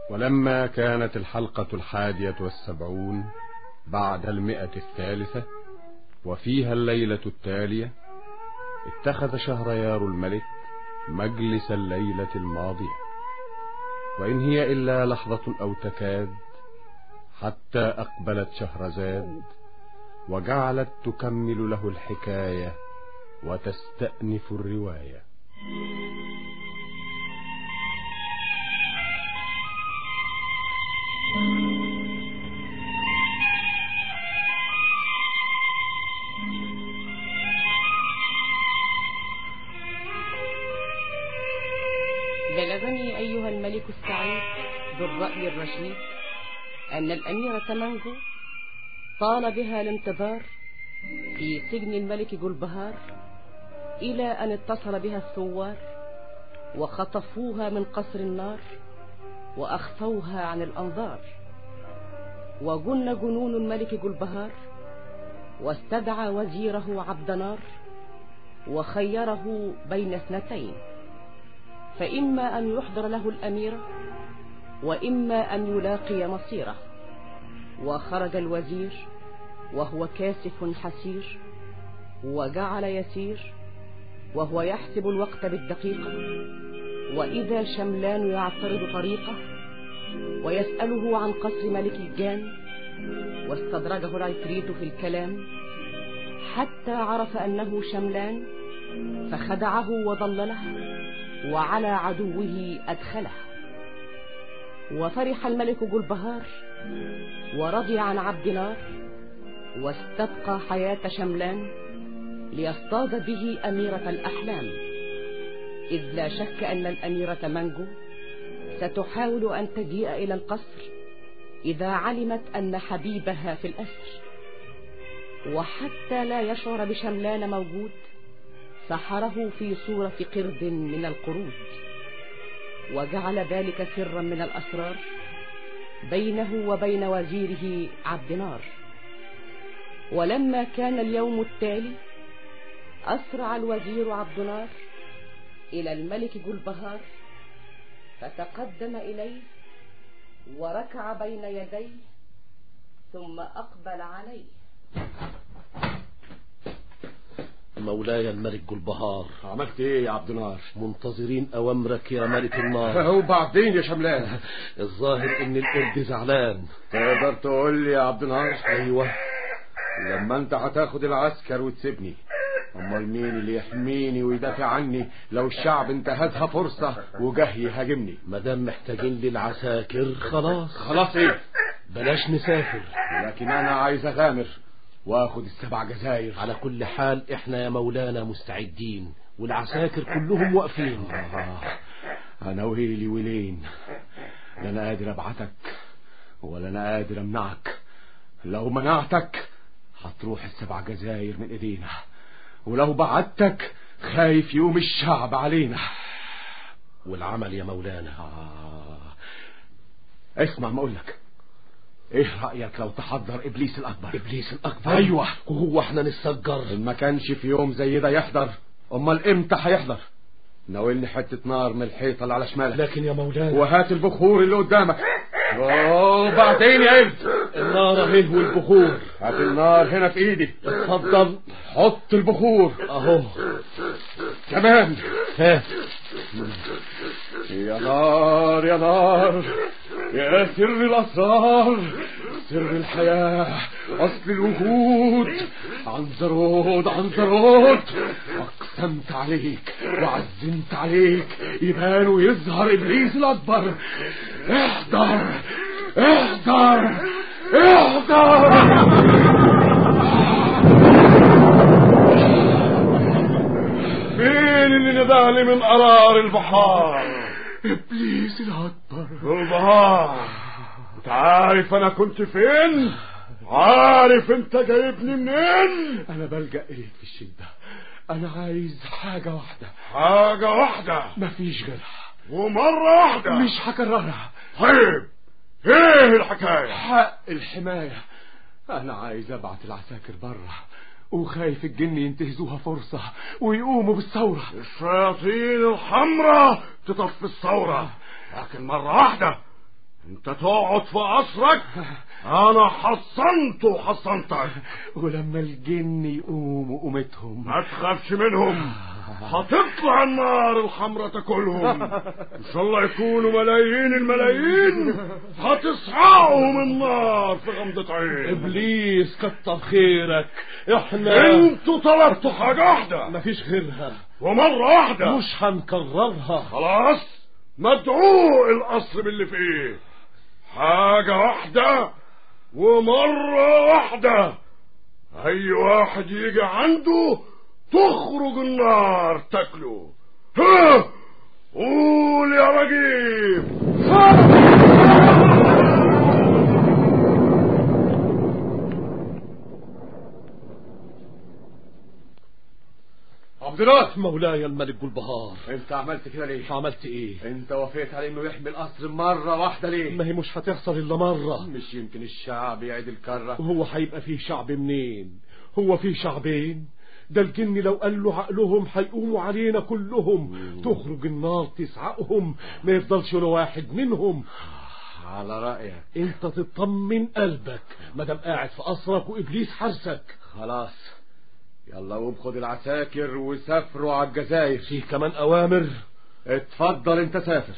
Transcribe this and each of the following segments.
ولما كانت الحلقة الحادية والسبعون بعد المئة الثالثة وفيها الليلة التالية اتخذ شهريار الملك مجلس الليلة الماضية وإن هي إلا لحظة أو تكاد حتى أقبلت شهرزاد وجعلت تكمل له الحكاية وتستأنف الرواية بلغني أيها الملك السعيد بالرأي الرشيد أن الأميرة منجو طال بها الانتظار في سجن الملك جلبهار إلى أن اتصل بها الثوار وخطفوها من قصر النار وأخفوها عن الأنظار وجن جنون الملك جلبهار واستدعى وزيره عبد نار وخيره بين اثنتين فإما أن يحضر له الأميرة وإما أن يلاقي مصيره وخرج الوزير وهو كاسف حسير وجعل يسير وهو يحسب الوقت بالدقيقة وإذا شملان يعترض طريقه ويسأله عن قصر ملك الجان واستدرجه العفريت في الكلام حتى عرف أنه شملان فخدعه وضلله وعلى عدوه أدخله وفرح الملك جلبهار ورضي عن عبد نار واستبقى حياة شملان ليصطاد به أميرة الأحلام إذ لا شك أن الأميرة منجو ستحاول أن تجيء إلى القصر إذا علمت أن حبيبها في الأسر وحتى لا يشعر بشملان موجود سحره في صورة قرد من القرود وجعل ذلك سرا من الأسرار بينه وبين وزيره عبد نار ولما كان اليوم التالي أسرع الوزير عبد نار إلى الملك جلبهار فتقدم إليه وركع بين يديه ثم أقبل عليه مولاي الملك جلبهار عملت ايه يا عبد نار منتظرين أوامرك يا ملك النار وبعدين يا شملان الظاهر إن القرد زعلان تقدر تقول لي يا عبد نار أيوة لما انت هتاخد العسكر وتسيبني امال مين اللي يحميني ويدافع عني لو الشعب انتهزها فرصة وجه يهاجمني مدام محتاجين للعساكر خلاص خلاص ايه بلاش نسافر لكن انا عايز اغامر واخد السبع جزاير على كل حال احنا يا مولانا مستعدين والعساكر كلهم واقفين آه انا ويلي ويلين لا انا قادر ابعتك ولا انا قادر امنعك لو منعتك هتروح السبع جزاير من ايدينا ولو بعتك خايف يوم الشعب علينا والعمل يا مولانا آه. اسمع ما اقولك ايه رأيك لو تحضر ابليس الاكبر ابليس الاكبر ايوه وهو احنا نتسجر ما كانش في يوم زي ده يحضر امال امتى هيحضر ناولني حتة نار من الحيطة اللي على شمالك لكن يا مولانا وهات البخور اللي قدامك وبعدين يا ابن النار اهي والبخور هات النار هنا في ايدي اتفضل حط البخور اهو كمان ها يا نار يا نار يا سر الأسرار سر الحياة أصل الوجود عنزرود عنزرود أقسمت عليك وعزمت عليك يبان ويظهر إبليس الأكبر احذر احذر احذر مين اللي ندهلي من قرار البحار إبليس الأكبر البحار انت عارف انا كنت فين عارف انت جايبني منين أنا بلجأ إليك في الشدة أنا عايز حاجة واحدة حاجة واحدة مفيش غيرها ومرة واحدة مش هكررها طيب ايه الحكاية حق الحماية أنا عايز أبعت العساكر بره وخايف الجن ينتهزوها فرصة ويقوموا بالثورة الشياطين الحمراء تطفي الثورة لكن مرة واحدة انت تقعد في قصرك انا حصنت وحصنتك ولما الجن يقوموا قومتهم ما تخافش منهم هتطلع النار الحمراء تاكلهم ان شاء الله يكونوا ملايين الملايين هتصحاهم النار في غمضة عين ابليس كتر خيرك احنا انتوا طلبتوا حاجة واحدة مفيش غيرها ومرة واحدة مش هنكررها خلاص مدعو القصر باللي فيه حاجة واحدة ومرة واحدة أي واحد يجي عنده تخرج النار تاكله ها قول يا رجيب عبد الله مولاي الملك جلبهار انت عملت كده ليه عملت ايه انت وافقت على انه يحمي القصر مرة واحدة ليه ما هي مش هتحصل الا مرة مش يمكن الشعب يعيد الكرة هو هيبقى فيه شعب منين هو فيه شعبين ده الجن لو قال له عقلهم هيقوموا علينا كلهم تخرج النار تسعقهم ما يفضلش ولا واحد منهم على رأيك انت تطمن قلبك مادام قاعد في قصرك وابليس حرسك خلاص يلا قوم خد العساكر وسافروا على الجزائر فيه كمان اوامر اتفضل انت سافر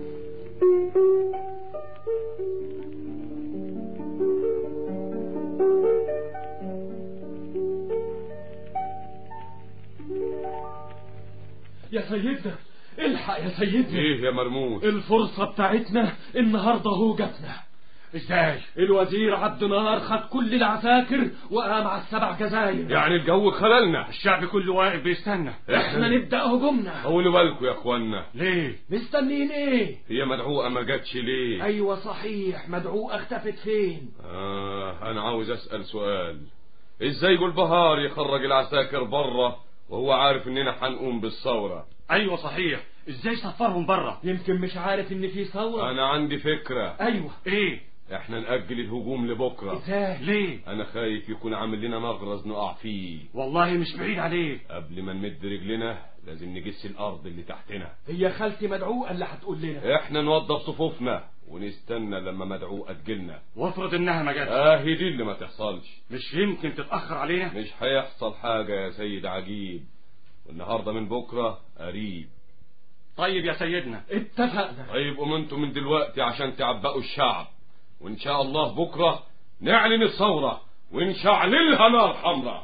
يا سيدنا الحق يا سيدنا ايه يا مرموز الفرصة بتاعتنا النهاردة هو جاتنا ازاي الوزير عبد نار خد كل العساكر وقام على السبع جزاير يعني الجو خللنا الشعب كله واقف بيستنى احنا نبدأ هجومنا قولوا بالكم يا اخوانا ليه مستنيين ايه هي مدعوقة ما جاتش ليه ايوه صحيح مدعوقة اختفت فين آه أنا عاوز أسأل سؤال إزاي جلبهار يخرج العساكر بره وهو عارف إننا هنقوم بالثورة ايوه صحيح ازاي سفرهم بره يمكن مش عارف ان في ثورة أنا عندي فكرة ايوه ايه إحنا نأجل الهجوم لبكرة ازاي ليه أنا خايف يكون عامل لنا مغرز نقع فيه والله مش بعيد عليه قبل ما نمد رجلنا لازم نجس الأرض اللي تحتنا هي خالتي مدعوقة اللي هتقول لنا إحنا نوضب صفوفنا ونستنى لما مدعوقة تجيلنا وافرض انها ما جاتش آهي دي اللي ما تحصلش مش يمكن تتأخر علينا مش هيحصل حاجة يا سيد عجيب والنهاردة من بكرة قريب طيب يا سيدنا اتفقنا طيب قوموا انتوا من دلوقتي عشان تعبقوا الشعب وان شاء الله بكرة نعلن الثورة ونشعللها نار حمراء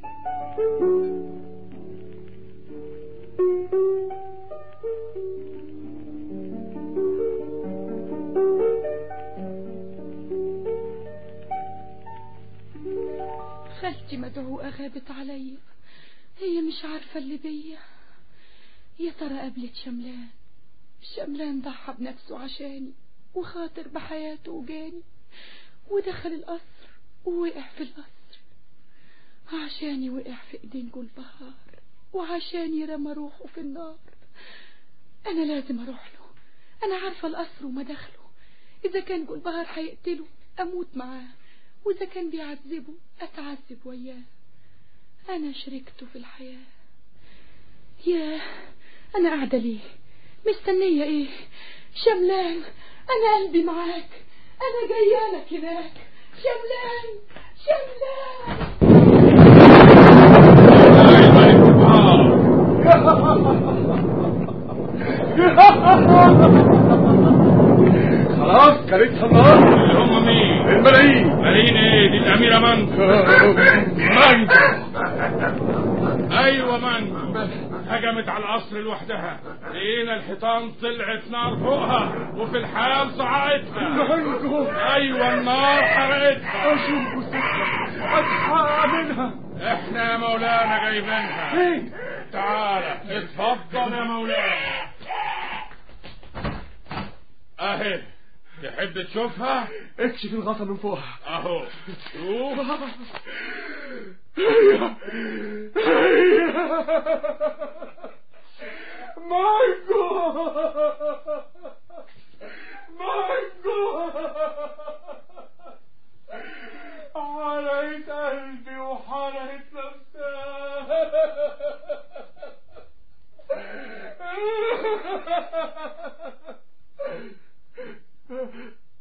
خالتي مدعوقة غابت عليا هي مش عارفة اللي بيا يا ترى قابلت شملان شملان ضحى بنفسه عشاني وخاطر بحياته وجاني ودخل القصر ووقع في القصر عشاني وقع في ايدين جلبهار وعشاني رمى روحه في النار انا لازم اروح له انا عارفة القصر ومداخله اذا كان جلبهار هيقتله اموت معاه واذا كان بيعذبه اتعذب وياه انا شركته في الحياة ياه انا قاعدة ليه مستنية ايه شملان انا قلبي معاك انا جايه لك هناك شملان شملان خلاص كلتها النار اللي هم مين الملايين ملايين ايه دي الاميرة مانكو مانجو ايوه مانكو هجمت على القصر لوحدها لقينا الحيطان طلعت نار فوقها وفي الحال صعقتها مانجو ايوه النار حرقتها اشوف سكة اتحقق منها احنا يا مولانا جايبينها فين تعالى اتفضل يا مولانا اهي تحب تشوفها اكشف الغطا من فوقها اهو شوف مانجو مانجو حرقت قلبي وحرقت نفسها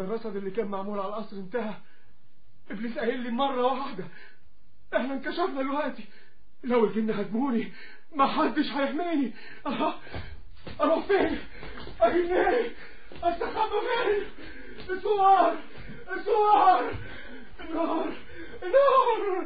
الرصد اللي كان معمول على القصر انتهى ابليس قايل لي مرة واحدة احنا انكشفنا دلوقتي لو الجن هاجموني ما حدش هيحميني أه. اروح فين اجي منين استخبى فين السوار السوار النار النار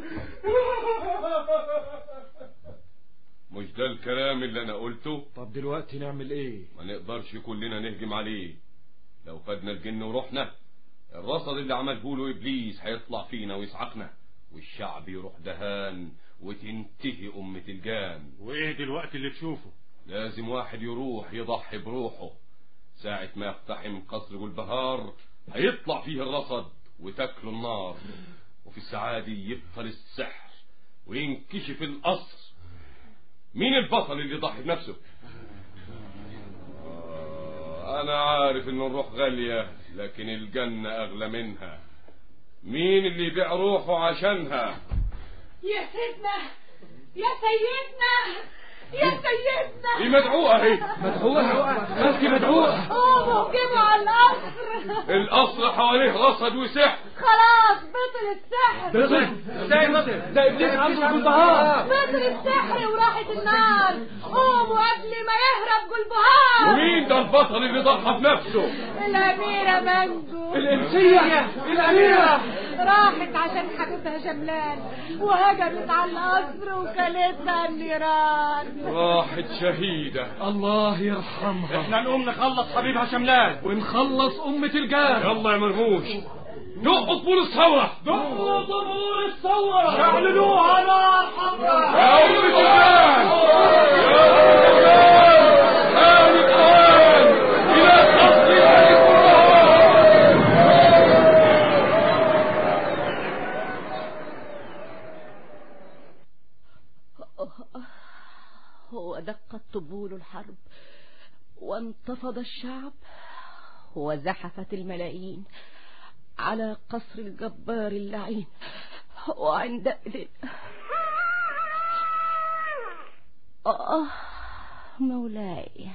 مش ده الكلام اللي انا قلته طب دلوقتي نعمل ايه ما نقدرش كلنا نهجم عليه لو خدنا الجن ورحنا الرصد اللي عمله له ابليس هيطلع فينا ويسعقنا والشعب يروح دهان وتنتهي أمة الجان وايه دلوقتي اللي تشوفه لازم واحد يروح يضحي بروحه ساعة ما يقتحم قصر جلبهار هيطلع فيه الرصد وتاكله النار وفي الساعة دي يبطل السحر وينكشف القصر مين البطل اللي يضحي بنفسه آه، انا عارف ان الروح غالية لكن الجنة اغلى منها مين اللي يبيع روحه عشانها يا سيدنا يا سيدنا يا سيدنا دي مدعوة اهي انت مدعوة قوموا جيبوا على القصر القصر حواليه رصد وسحر خلاص بطل السحر ازاي مصر ده ابليس عنده البهار بطل السحر وراحت النار قوموا قبل ما يهرب جلبهار ومين ده البطل اللي ضحى بنفسه الأميرة منجو الانسية الاميرة راحت عشان حبيبها جملان وهجمت على القصر وكلتها النيران راحت شهيدة الله يرحمها احنا نقوم نخلص حبيبها شملان ونخلص أمة الجار يلا يا مرموش دقوا طبول الثورة دقوا طبول الثورة شعللوها نار حمراء يا أمة الجان يا أمة الجان هاني الآن إلى قصر ملك النهار ودقت طبول الحرب وانتفض الشعب وزحفت الملايين على قصر الجبار اللعين وعندئذ آه مولاي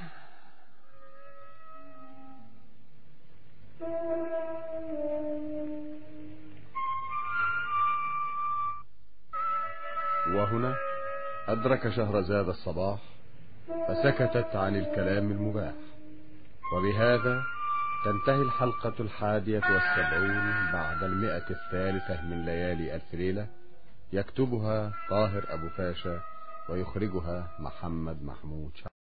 وهنا أدرك شهرزاد الصباح فسكتت عن الكلام المباح وبهذا تنتهي الحلقة الحادية والسبعون بعد المئة الثالثة من ليالي ألف ليلة يكتبها طاهر أبو فاشا ويخرجها محمد محمود شعب